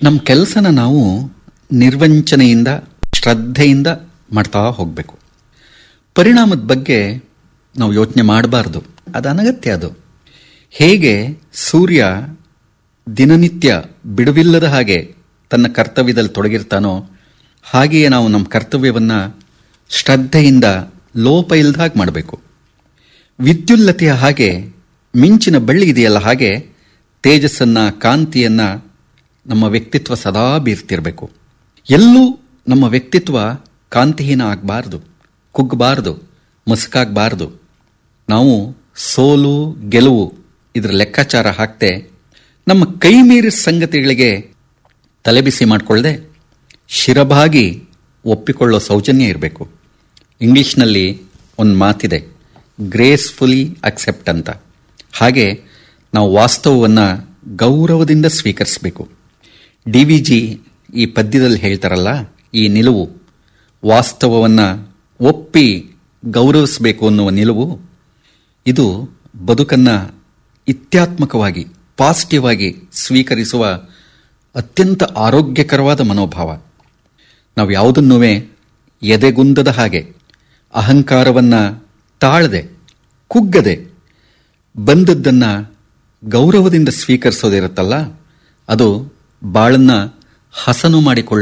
ನಮ್ಮ ಕೆಲಸನ ನಾವು ನಿರ್ವಂಚನೆಯಿಂದ ಶ್ರದ್ಧೆಯಿಂದ ಮಾಡ್ತಾ ಹೋಗಬೇಕು ಪರಿಣಾಮದ ಬಗ್ಗೆ ನಾವು ಯೋಚನೆ ಮಾಡಬಾರ್ದು ಅದು ಅನಗತ್ಯ ಅದು ಹೇಗೆ ಸೂರ್ಯ ದಿನನಿತ್ಯ ಬಿಡುವಿಲ್ಲದ ಹಾಗೆ ತನ್ನ ಕರ್ತವ್ಯದಲ್ಲಿ ತೊಡಗಿರ್ತಾನೋ ಹಾಗೆಯೇ ನಾವು ನಮ್ಮ ಕರ್ತವ್ಯವನ್ನು ಶ್ರದ್ಧೆಯಿಂದ ಲೋಪ ಇಲ್ಲದ ಹಾಗೆ ಮಾಡಬೇಕು ವಿದ್ಯುಲ್ಲತೆಯ ಹಾಗೆ ಮಿಂಚಿನ ಬಳ್ಳಿ ಇದೆಯಲ್ಲ ಹಾಗೆ ತೇಜಸ್ಸನ್ನ ಕಾಂತಿಯನ್ನ ನಮ್ಮ ವ್ಯಕ್ತಿತ್ವ ಸದಾ ಬೀರ್ತಿರಬೇಕು ಎಲ್ಲೂ ನಮ್ಮ ವ್ಯಕ್ತಿತ್ವ ಕಾಂತಿಹೀನ ಆಗಬಾರ್ದು ಕುಗ್ಗಬಾರ್ದು ಮಸ್ಕಾಗಬಾರ್ದು ನಾವು ಸೋಲು ಗೆಲುವು ಇದರ ಲೆಕ್ಕಾಚಾರ ಹಾಕ್ತೆ ನಮ್ಮ ಕೈ ಮೀರಿದ ಸಂಗತಿಗಳಿಗೆ ತಲೆಬಿಸಿ ಮಾಡಿಕೊಳ್ಳದೆ ಶಿರಬಾಗಿ ಒಪ್ಪಿಕೊಳ್ಳೋ ಸೌಜನ್ಯ ಇರಬೇಕು ಇಂಗ್ಲಿಷ್ನಲ್ಲಿ ಒಂದು ಮಾತಿದೆ ಗ್ರೇಸ್ಫುಲಿ ಅಕ್ಸೆಪ್ಟ್ ಅಂತ ಹಾಗೆ ನಾವು ವಾಸ್ತವವನ್ನು ಗೌರವದಿಂದ ಸ್ವೀಕರಿಸಬೇಕು ಡಿ ವಿ ಜಿ ಈ ಪದ್ಯದಲ್ಲಿ ಹೇಳ್ತಾರಲ್ಲ ಈ ನಿಲುವು ವಾಸ್ತವವನ್ನು ಒಪ್ಪಿ ಗೌರವಿಸಬೇಕು ಅನ್ನುವ ನಿಲುವು ಇದು ಬದುಕನ್ನು ಇತ್ಯಾತ್ಮಕವಾಗಿ ಪಾಸಿಟಿವ್ ಆಗಿ ಸ್ವೀಕರಿಸುವ ಅತ್ಯಂತ ಆರೋಗ್ಯಕರವಾದ ಮನೋಭಾವ ನಾವು ಯಾವುದನ್ನೂ ಎದೆಗುಂದದ ಹಾಗೆ ಅಹಂಕಾರವನ್ನು ತಾಳದೆ ಕುಗ್ಗದೆ ಬಂದದ್ದನ್ನು ಗೌರವದಿಂದ ಸ್ವೀಕರಿಸೋದಿರುತ್ತಲ್ಲ ಅದು ಬಾಳನ್ನ ಹಸನು ಮಾಡಿಕೊಳ್ಳೋ